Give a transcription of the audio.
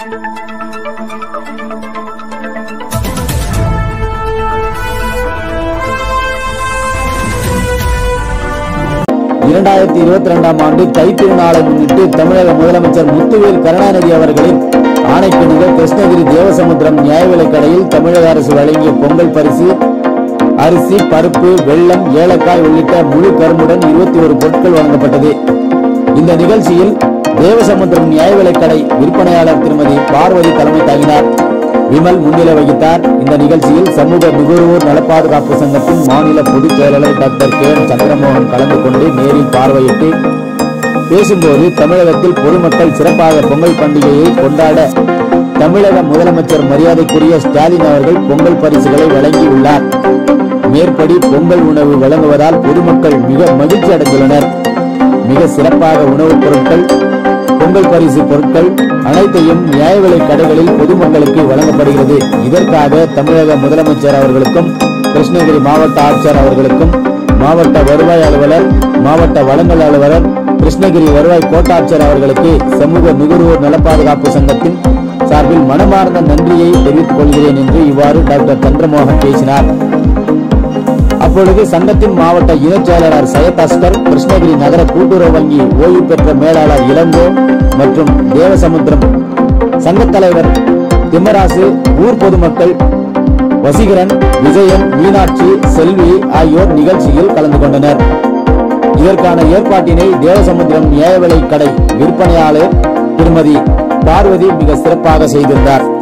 இரண்டாயிரத்தி இருபத்தி ரெண்டாம் ஆண்டு தைத்திருநாளை முன்னிட்டு தமிழக முதலமைச்சர் முத்துவேல் கருணாநிதி அவர்களின் ஆணைக்கிணங்க கிருஷ்ணகிரி தேவசமுத்திரம் நியாய விலைக் கடையில் தமிழக அரசு வழங்கிய பொங்கல் பரிசு அரிசி பருப்பு வெல்லம் ஏலக்காய் உள்ளிட்ட முழு கரும்புடன் இருபத்தி ஒரு பொருட்கள் வழங்கப்பட்டது இந்த நிகழ்ச்சியில் தேவசமுத்திரம் நியாய விலைக் கடை விற்பனையாளர் திருமதி பார்வதி தலைமை தாங்கினார் விமல் முன்னிலை வகித்தார் இந்த நிகழ்ச்சியில் சமூக நுகர்வோர் நலப்பாதுகாப்பு சங்கத்தின் மாநில பொதுச் செயலாளர் டாக்டர் கே என் சந்திரமோகன் கலந்து கொண்டு நேரில் பார்வையிட்டு பேசும்போது தமிழகத்தில் பொதுமக்கள் சிறப்பாக பொங்கல் பண்டிகையை கொண்டாட தமிழக முதலமைச்சர் மரியாதைக்குரிய ஸ்டாலின் அவர்கள் பொங்கல் பரிசுகளை வழங்கியுள்ளார் மேற்படி பொங்கல் உணவு வழங்குவதால் பொதுமக்கள் மிக மகிழ்ச்சி அடைந்துள்ளனர் மிக சிறப்பாக உணவுப் பொருட்கள் பொங்கல் பரிசு பொருட்கள் அனைத்தையும் நியாய விலைக் கடைகளில் பொதுமக்களுக்கு வழங்கப்படுகிறது இதற்காக தமிழக முதலமைச்சர் அவர்களுக்கும் கிருஷ்ணகிரி மாவட்ட ஆட்சியர் அவர்களுக்கும் மாவட்ட வருவாய் அலுவலர் மாவட்ட வழங்கல் அலுவலர் கிருஷ்ணகிரி வருவாய் கோட்டாட்சியர் அவர்களுக்கு சமூக நுகர்வோர் நலப்பாதுகாப்பு சங்கத்தின் சார்பில் மனமார்ந்த நன்றியை தெரிவித்துக் கொள்கிறேன் என்று இவ்வாறு டாக்டர் சந்திரமோகன் பேசினார் அப்பொழுது சங்கத்தின் மாவட்ட இணைச் செயலாளர் சையத் அஸ்கர் கிருஷ்ணகிரி நகர கூட்டுறவு வங்கி ஓய்வு பெற்ற மேலாளர் இளங்கோ மற்றும் தேவசமுத்திரம் சங்கத் தலைவர் திம்மராசு ஊர் பொதுமக்கள் வசீகரன் விஜயன் மீனாட்சி செல்வி ஆகியோர் நிகழ்ச்சியில் கலந்து கொண்டனர் இதற்கான ஏற்பாட்டினை தேவசமுத்திரம் நியாய விலைக் கடை விற்பனையாளர் திருமதி பார்வதி மிக சிறப்பாக செய்திருந்தார்